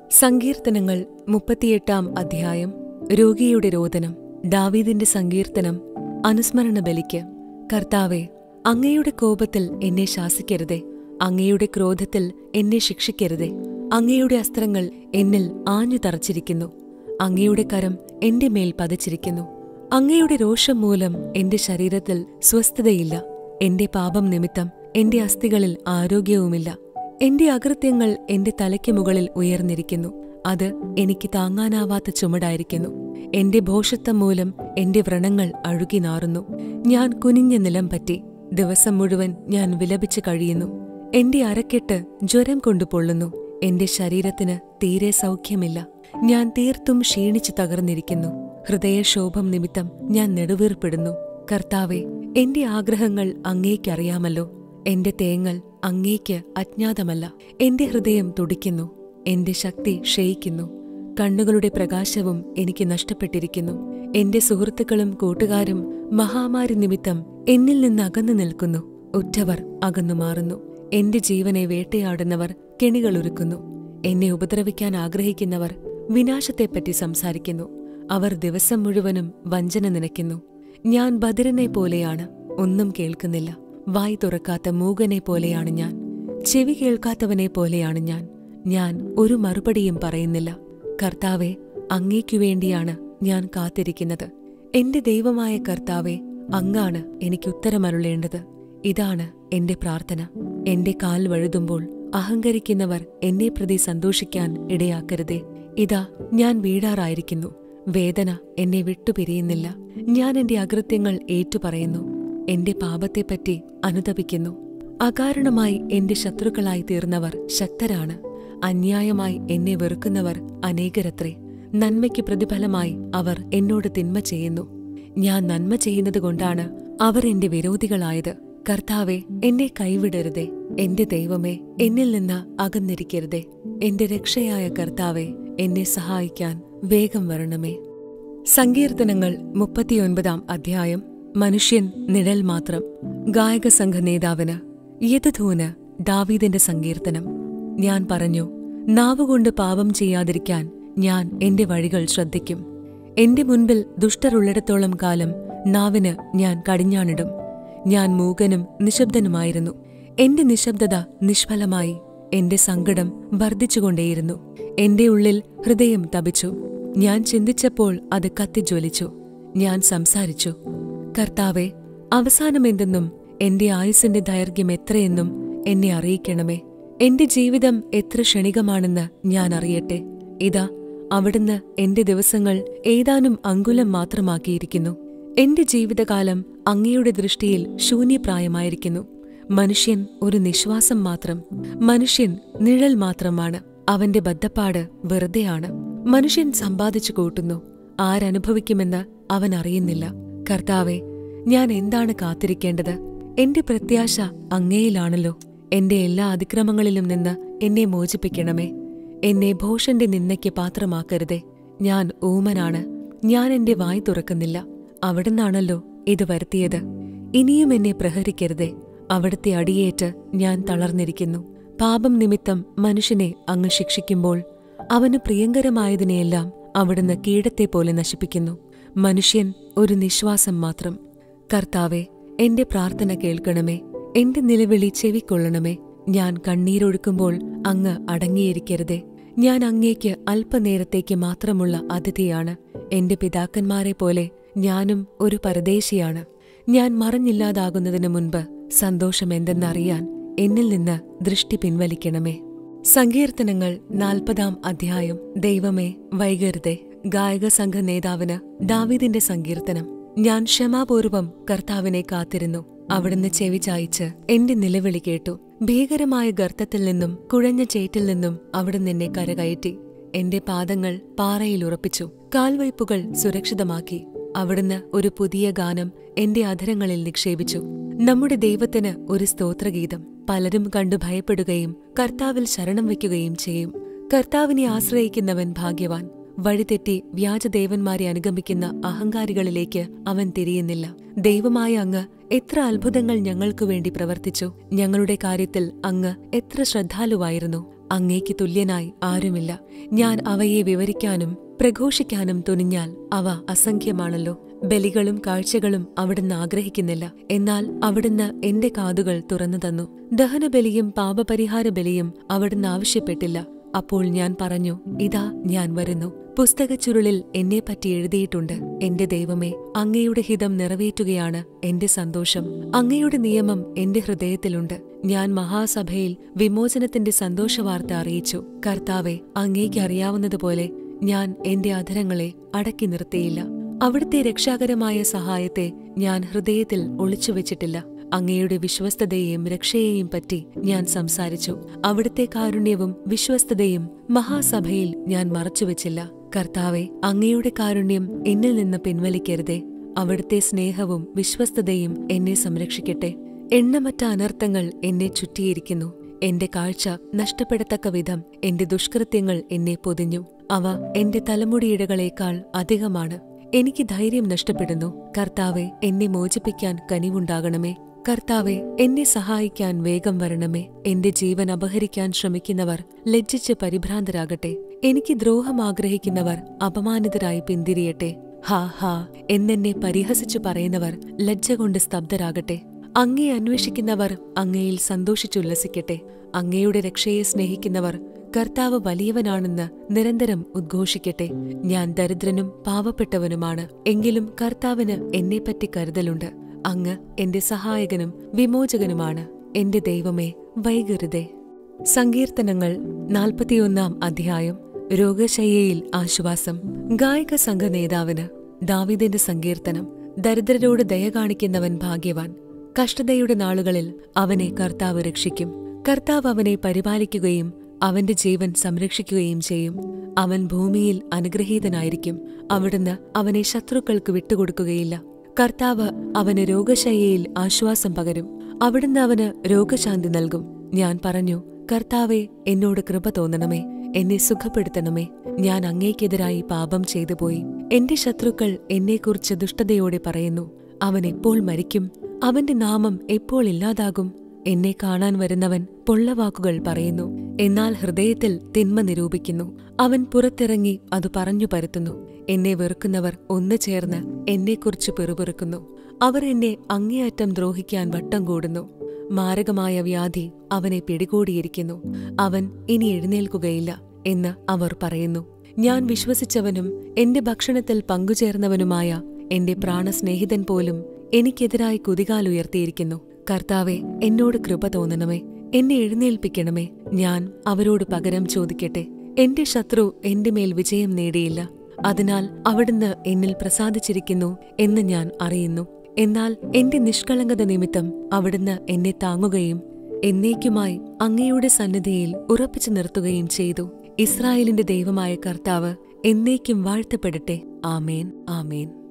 സങ്കീർത്തനങ്ങൾ മുപ്പത്തിയെട്ടാം അധ്യായം രോഗിയുടെ രോദനം ദാവീദിന്റെ സങ്കീർത്തനം അനുസ്മരണ ബലിക്ക് കർത്താവെ അങ്ങയുടെ കോപത്തിൽ എന്നെ ശാസിക്കരുതേ അങ്ങയുടെ ക്രോധത്തിൽ എന്നെ ശിക്ഷിക്കരുതേ അങ്ങയുടെ അസ്ത്രങ്ങൾ എന്നിൽ ആഞ്ഞു തറച്ചിരിക്കുന്നു അങ്ങയുടെ കരം എന്റെ മേൽ പതിച്ചിരിക്കുന്നു അങ്ങയുടെ രോഷം മൂലം എന്റെ ശരീരത്തിൽ സ്വസ്ഥതയില്ല എന്റെ പാപം നിമിത്തം എന്റെ അസ്ഥികളിൽ ആരോഗ്യവുമില്ല എന്റെ അകൃത്യങ്ങൾ എന്റെ തലയ്ക്ക് മുകളിൽ ഉയർന്നിരിക്കുന്നു അത് എനിക്ക് താങ്ങാനാവാത്ത ചുമടായിരിക്കുന്നു എന്റെ ഭോഷത്വം മൂലം എന്റെ വ്രണങ്ങൾ അഴുകി നാറുന്നു ഞാൻ കുനിഞ്ഞ നിലം പറ്റി ദിവസം മുഴുവൻ ഞാൻ വിലപിച്ചു കഴിയുന്നു എന്റെ അരക്കെട്ട് ജ്വരം കൊണ്ടു പൊള്ളുന്നു എന്റെ ശരീരത്തിന് തീരെ സൗഖ്യമില്ല ഞാൻ തീർത്തും ക്ഷീണിച്ചു തകർന്നിരിക്കുന്നു ഹൃദയക്ഷോഭം നിമിത്തം ഞാൻ നെടുവീർപ്പെടുന്നു കർത്താവെ എന്റെ ആഗ്രഹങ്ങൾ അങ്ങേക്കറിയാമല്ലോ എന്റെ തേങ്ങൽ അങ്ങേക്ക് അജ്ഞാതമല്ല എന്റെ ഹൃദയം തുടിക്കുന്നു എന്റെ ശക്തി ക്ഷയിക്കുന്നു കണ്ണുകളുടെ പ്രകാശവും എനിക്ക് നഷ്ടപ്പെട്ടിരിക്കുന്നു എന്റെ സുഹൃത്തുക്കളും കൂട്ടുകാരും മഹാമാരി നിമിത്തം എന്നിൽ നിന്ന് അകന്നു നിൽക്കുന്നു ഉറ്റവർ അകന്നു മാറുന്നു എന്റെ ജീവനെ വേട്ടയാടുന്നവർ കെണികളൊരുക്കുന്നു എന്നെ ഉപദ്രവിക്കാൻ ആഗ്രഹിക്കുന്നവർ വിനാശത്തെപ്പറ്റി സംസാരിക്കുന്നു അവർ ദിവസം മുഴുവനും വഞ്ചന നനയ്ക്കുന്നു ഞാൻ ബദിരനെ പോലെയാണ് ഒന്നും കേൾക്കുന്നില്ല വായ് തുറക്കാത്ത മൂകനെ പോലെയാണ് ഞാൻ ചെവി കേൾക്കാത്തവനെ പോലെയാണ് ഞാൻ ഞാൻ ഒരു മറുപടിയും പറയുന്നില്ല കർത്താവെ അങ്ങേക്കു വേണ്ടിയാണ് ഞാൻ കാത്തിരിക്കുന്നത് എന്റെ ദൈവമായ കർത്താവെ അങ്ങാണ് എനിക്ക് ഉത്തരമരുളേണ്ടത് ഇതാണ് എന്റെ പ്രാർത്ഥന എന്റെ കാൽ വഴുതുമ്പോൾ അഹങ്കരിക്കുന്നവർ എന്നെ പ്രതി സന്തോഷിക്കാൻ ഇടയാക്കരുതേ ഇതാ ഞാൻ വീഴാറായിരിക്കുന്നു വേദന എന്നെ വിട്ടുപിരിയുന്നില്ല ഞാൻ എന്റെ അകൃത്യങ്ങൾ ഏറ്റുപറയുന്നു എന്റെ പാപത്തെപ്പറ്റി അനുതപിക്കുന്നു അകാരണമായി എന്റെ ശത്രുക്കളായി തീർന്നവർ ശക്തരാണ് അന്യായമായി എന്നെ വെറുക്കുന്നവർ അനേകരത്രേ നന്മയ്ക്ക് പ്രതിഫലമായി അവർ എന്നോട് തിന്മ ചെയ്യുന്നു ഞാൻ നന്മ ചെയ്യുന്നതുകൊണ്ടാണ് അവർ എന്റെ വിരോധികളായത് കർത്താവെ എന്നെ കൈവിടരുതേ എന്റെ ദൈവമേ എന്നിൽ നിന്ന് അകന്നിരിക്കരുതേ എന്റെ രക്ഷയായ കർത്താവെ എന്നെ സഹായിക്കാൻ വേഗം വരണമേ സങ്കീർത്തനങ്ങൾ മുപ്പത്തിയൊൻപതാം അധ്യായം മനുഷ്യൻ നിഴൽ മാത്രം ഗായക സംഘ നേതാവിന് യഥധൂന് ദാവീദിന്റെ സങ്കീർത്തനം ഞാൻ പറഞ്ഞു നാവുകൊണ്ട് പാപം ചെയ്യാതിരിക്കാൻ ഞാൻ എന്റെ വഴികൾ ശ്രദ്ധിക്കും എന്റെ മുൻപിൽ ദുഷ്ടരുള്ളിടത്തോളം കാലം നാവിന് ഞാൻ കടിഞ്ഞാണിടും ഞാൻ മൂകനും നിശബ്ദനുമായിരുന്നു എന്റെ നിശബ്ദത നിഷ്ഫലമായി എന്റെ സങ്കടം വർദ്ധിച്ചുകൊണ്ടേയിരുന്നു എന്റെ ഉള്ളിൽ ഹൃദയം തപിച്ചു ഞാൻ ചിന്തിച്ചപ്പോൾ അത് കത്തിജ്വലിച്ചു ഞാൻ സംസാരിച്ചു കർത്താവെ അവസാനമെന്തെന്നും എന്റെ ആയുസിന്റെ ദൈർഘ്യം എത്രയെന്നും എന്നെ അറിയിക്കണമേ എന്റെ ജീവിതം എത്ര ക്ഷണികമാണെന്ന് ഞാൻ അറിയട്ടെ ഇതാ അവിടുന്ന് എന്റെ ദിവസങ്ങൾ ഏതാനും അങ്കുലം മാത്രമാക്കിയിരിക്കുന്നു എന്റെ ജീവിതകാലം അങ്ങയുടെ ദൃഷ്ടിയിൽ ശൂന്യപ്രായമായിരിക്കുന്നു മനുഷ്യൻ ഒരു നിശ്വാസം മാത്രം മനുഷ്യൻ നിഴൽ മാത്രമാണ് അവന്റെ ബദ്ധപ്പാട് വെറുതെയാണ് മനുഷ്യൻ സമ്പാദിച്ചു കൂട്ടുന്നു ആരനുഭവിക്കുമെന്ന് അവൻ അറിയുന്നില്ല കർത്താവെ ഞാൻ എന്താണ് കാത്തിരിക്കേണ്ടത് എന്റെ പ്രത്യാശ അങ്ങയിലാണല്ലോ എന്റെ എല്ലാ അതിക്രമങ്ങളിലും നിന്ന് എന്നെ മോചിപ്പിക്കണമേ എന്നെ ഭോഷന്റെ നിന്നയ്ക്ക് പാത്രമാക്കരുതേ ഞാൻ ഊമനാണ് ഞാൻ എന്റെ വായ് തുറക്കുന്നില്ല അവിടുന്നാണല്ലോ ഇത് വരുത്തിയത് ഇനിയും എന്നെ പ്രഹരിക്കരുതേ അവിടുത്തെ അടിയേറ്റ് ഞാൻ തളർന്നിരിക്കുന്നു പാപം നിമിത്തം മനുഷ്യനെ അങ്ങ് ശിക്ഷിക്കുമ്പോൾ അവന് പ്രിയങ്കരമായതിനെയെല്ലാം അവിടുന്ന് കീടത്തെ പോലെ നശിപ്പിക്കുന്നു മനുഷ്യൻ ഒരു നിശ്വാസം മാത്രം കർത്താവെ എന്റെ പ്രാർത്ഥന കേൾക്കണമേ എന്റെ നിലവിളി ചെവിക്കൊള്ളണമേ ഞാൻ കണ്ണീരൊഴുക്കുമ്പോൾ അങ്ങ് അടങ്ങിയിരിക്കരുതേ ഞാൻ അങ്ങേക്ക് അല്പനേരത്തേക്ക് മാത്രമുള്ള അതിഥിയാണ് എന്റെ പിതാക്കന്മാരെ പോലെ ഞാനും ഒരു പരദേശിയാണ് ഞാൻ മറഞ്ഞില്ലാതാകുന്നതിനു മുൻപ് സന്തോഷം എന്തെന്നറിയാൻ എന്നിൽ നിന്ന് ദൃഷ്ടി പിൻവലിക്കണമേ സങ്കീർത്തനങ്ങൾ നാൽപ്പതാം അധ്യായം ദൈവമേ വൈകരുതേ ഗായക സംഘ നേതാവിന് ദാവീദിന്റെ സങ്കീർത്തനം ഞാൻ ക്ഷമാപൂർവം കർത്താവിനെ കാത്തിരുന്നു അവിടുന്ന് ചെവി ചായിച്ച് എന്റെ നിലവിളി കേട്ടു ഭീകരമായ ഗർത്തത്തിൽ നിന്നും കുഴഞ്ഞ ചേറ്റിൽ നിന്നും അവിടുന്ന് എന്നെ കരകയറ്റി എന്റെ പാദങ്ങൾ പാറയിൽ ഉറപ്പിച്ചു കാൽവയ്പുകൾ സുരക്ഷിതമാക്കി അവിടുന്ന് ഒരു പുതിയ ഗാനം എന്റെ അധരങ്ങളിൽ നിക്ഷേപിച്ചു നമ്മുടെ ദൈവത്തിന് ഒരു സ്തോത്രഗീതം പലരും കണ്ടു ഭയപ്പെടുകയും കർത്താവിൽ ശരണം വയ്ക്കുകയും ചെയ്യും കർത്താവിനെ ആശ്രയിക്കുന്നവൻ ഭാഗ്യവാൻ വഴിതെറ്റി വ്യാജദേവന്മാരെ അനുഗമിക്കുന്ന അഹങ്കാരികളിലേക്ക് അവൻ തിരിയുന്നില്ല ദൈവമായ അങ്ങ് എത്ര അത്ഭുതങ്ങൾ ഞങ്ങൾക്കു വേണ്ടി പ്രവർത്തിച്ചു ഞങ്ങളുടെ കാര്യത്തിൽ അങ്ങ് എത്ര ശ്രദ്ധാലുവായിരുന്നു അങ്ങേക്ക് തുല്യനായി ആരുമില്ല ഞാൻ അവയെ വിവരിക്കാനും പ്രഘോഷിക്കാനും തുനിഞ്ഞാൽ അവ അസംഖ്യമാണല്ലോ ബലികളും കാഴ്ചകളും അവിടുന്ന് ആഗ്രഹിക്കുന്നില്ല എന്നാൽ അവിടുന്ന് എന്റെ കാതുകൾ തുറന്നു തന്നു ദഹനബലിയും പാപപരിഹാര ബലിയും അവിടുന്ന് ആവശ്യപ്പെട്ടില്ല അപ്പോൾ ഞാൻ പറഞ്ഞു ഇതാ ഞാൻ വരുന്നു പുസ്തകച്ചുരുളിൽ എന്നെപ്പറ്റി എഴുതിയിട്ടുണ്ട് എന്റെ ദൈവമേ അങ്ങയുടെ ഹിതം നിറവേറ്റുകയാണ് എന്റെ സന്തോഷം അങ്ങയുടെ നിയമം എന്റെ ഹൃദയത്തിലുണ്ട് ഞാൻ മഹാസഭയിൽ വിമോചനത്തിന്റെ സന്തോഷവാർത്ത അറിയിച്ചു കർത്താവെ അങ്ങേക്ക് അറിയാവുന്നതുപോലെ ഞാൻ എന്റെ അധരങ്ങളെ അടക്കി നിർത്തിയില്ല അവിടുത്തെ രക്ഷാകരമായ സഹായത്തെ ഞാൻ ഹൃദയത്തിൽ ഒളിച്ചുവെച്ചിട്ടില്ല അങ്ങയുടെ വിശ്വസ്തതയെയും രക്ഷയെയും പറ്റി ഞാൻ സംസാരിച്ചു അവിടുത്തെ കാരുണ്യവും വിശ്വസ്തതയും മഹാസഭയിൽ ഞാൻ മറച്ചുവെച്ചില്ല കർത്താവെ അങ്ങയുടെ കാരുണ്യം എന്നിൽ നിന്ന് പിൻവലിക്കരുതേ അവിടുത്തെ സ്നേഹവും വിശ്വസ്തതയും എന്നെ സംരക്ഷിക്കട്ടെ എണ്ണമറ്റ അനർത്ഥങ്ങൾ എന്നെ ചുറ്റിയിരിക്കുന്നു എന്റെ കാഴ്ച നഷ്ടപ്പെടത്തക്ക വിധം എന്റെ ദുഷ്കൃത്യങ്ങൾ എന്നെ പൊതിഞ്ഞു അവ എന്റെ തലമുടിയിടകളേക്കാൾ അധികമാണ് എനിക്ക് ധൈര്യം നഷ്ടപ്പെടുന്നു കർത്താവെ എന്നെ മോചിപ്പിക്കാൻ കനിവുണ്ടാകണമേ കർത്താവെ എന്നെ സഹായിക്കാൻ വേഗം വരണമേ എന്റെ ജീവൻ അപഹരിക്കാൻ ശ്രമിക്കുന്നവർ ലജ്ജിച്ച് പരിഭ്രാന്തരാകട്ടെ എനിക്ക് ദ്രോഹം ആഗ്രഹിക്കുന്നവർ അപമാനിതരായി പിന്തിരിയട്ടെ ഹാ ഹാ എന്നെന്നെ പരിഹസിച്ചു പറയുന്നവർ ലജ്ജ കൊണ്ട് സ്തബ്ധരാകട്ടെ അങ്ങയെ അന്വേഷിക്കുന്നവർ അങ്ങയിൽ സന്തോഷിച്ചുല്ലസിക്കട്ടെ അങ്ങയുടെ രക്ഷയെ സ്നേഹിക്കുന്നവർ കർത്താവ് വലിയവനാണെന്ന് നിരന്തരം ഉദ്ഘോഷിക്കട്ടെ ഞാൻ ദരിദ്രനും പാവപ്പെട്ടവനുമാണ് എങ്കിലും കർത്താവിന് എന്നെപ്പറ്റി കരുതലുണ്ട് അങ്ങ് എന്റെ സഹായകനും വിമോചകനുമാണ് എന്റെ ദൈവമേ വൈകരുതേ സങ്കീർത്തനങ്ങൾ നാൽപ്പത്തിയൊന്നാം അധ്യായം രോഗശയ്യയിൽ ആശ്വാസം ഗായക സംഘ നേതാവിന് ദാവിദിന്റെ സങ്കീർത്തനം ദരിദ്രരോട് ദയ കാണിക്കുന്നവൻ ഭാഗ്യവാൻ കഷ്ടതയുടെ നാളുകളിൽ അവനെ കർത്താവ് രക്ഷിക്കും കർത്താവ് അവനെ പരിപാലിക്കുകയും അവന്റെ ജീവൻ സംരക്ഷിക്കുകയും ചെയ്യും അവൻ ഭൂമിയിൽ അനുഗ്രഹീതനായിരിക്കും അവിടുന്ന് അവനെ ശത്രുക്കൾക്ക് വിട്ടുകൊടുക്കുകയില്ല കർത്താവ് അവന് രോഗശയ്യയിൽ ആശ്വാസം പകരും അവിടുന്ന് അവന് രോഗശാന്തി നൽകും ഞാൻ പറഞ്ഞു കർത്താവെ എന്നോട് കൃപ തോന്നണമേ എന്നെ സുഖപ്പെടുത്തണമേ ഞാൻ അങ്ങേക്കെതിരായി പാപം ചെയ്തു പോയി എന്റെ ശത്രുക്കൾ എന്നെക്കുറിച്ച് ദുഷ്ടതയോടെ പറയുന്നു അവൻ എപ്പോൾ മരിക്കും അവന്റെ നാമം എപ്പോൾ ഇല്ലാതാകും എന്നെ കാണാൻ വരുന്നവൻ പൊള്ളവാക്കുകൾ പറയുന്നു എന്നാൽ ഹൃദയത്തിൽ തിന്മ നിരൂപിക്കുന്നു അവൻ പുറത്തിറങ്ങി അത് പറഞ്ഞു പരത്തുന്നു എന്നെ വെറുക്കുന്നവർ ഒന്നു ചേർന്ന് എന്നെക്കുറിച്ച് പിറുപിറുക്കുന്നു അവർ എന്നെ അങ്ങേയറ്റം ദ്രോഹിക്കാൻ വട്ടം കൂടുന്നു മാരകമായ വ്യാധി അവനെ പിടികൂടിയിരിക്കുന്നു അവൻ ഇനി എഴുന്നേൽക്കുകയില്ല എന്ന് അവർ പറയുന്നു ഞാൻ വിശ്വസിച്ചവനും എന്റെ ഭക്ഷണത്തിൽ പങ്കുചേർന്നവനുമായ എന്റെ പ്രാണസ്നേഹിതൻ പോലും എനിക്കെതിരായി കുതികാലുയർത്തിയിരിക്കുന്നു കർത്താവെ എന്നോട് കൃപ തോന്നണമേ എന്നെ എഴുന്നേൽപ്പിക്കണമേ ഞാൻ അവരോട് പകരം ചോദിക്കട്ടെ എന്റെ ശത്രു എന്റെ മേൽ വിജയം നേടിയില്ല അതിനാൽ അവിടുന്ന് എന്നിൽ പ്രസാദിച്ചിരിക്കുന്നു എന്ന് ഞാൻ അറിയുന്നു എന്നാൽ എന്റെ നിഷ്കളങ്കത നിമിത്തം അവിടുന്ന് എന്നെ താങ്ങുകയും എന്നേക്കുമായി അങ്ങയുടെ സന്നിധിയിൽ ഉറപ്പിച്ചു നിർത്തുകയും ചെയ്തു ഇസ്രായേലിന്റെ ദൈവമായ കർത്താവ് എന്നേക്കും വാഴ്ത്തപ്പെടട്ടെ ആമേൻ ആമേൻ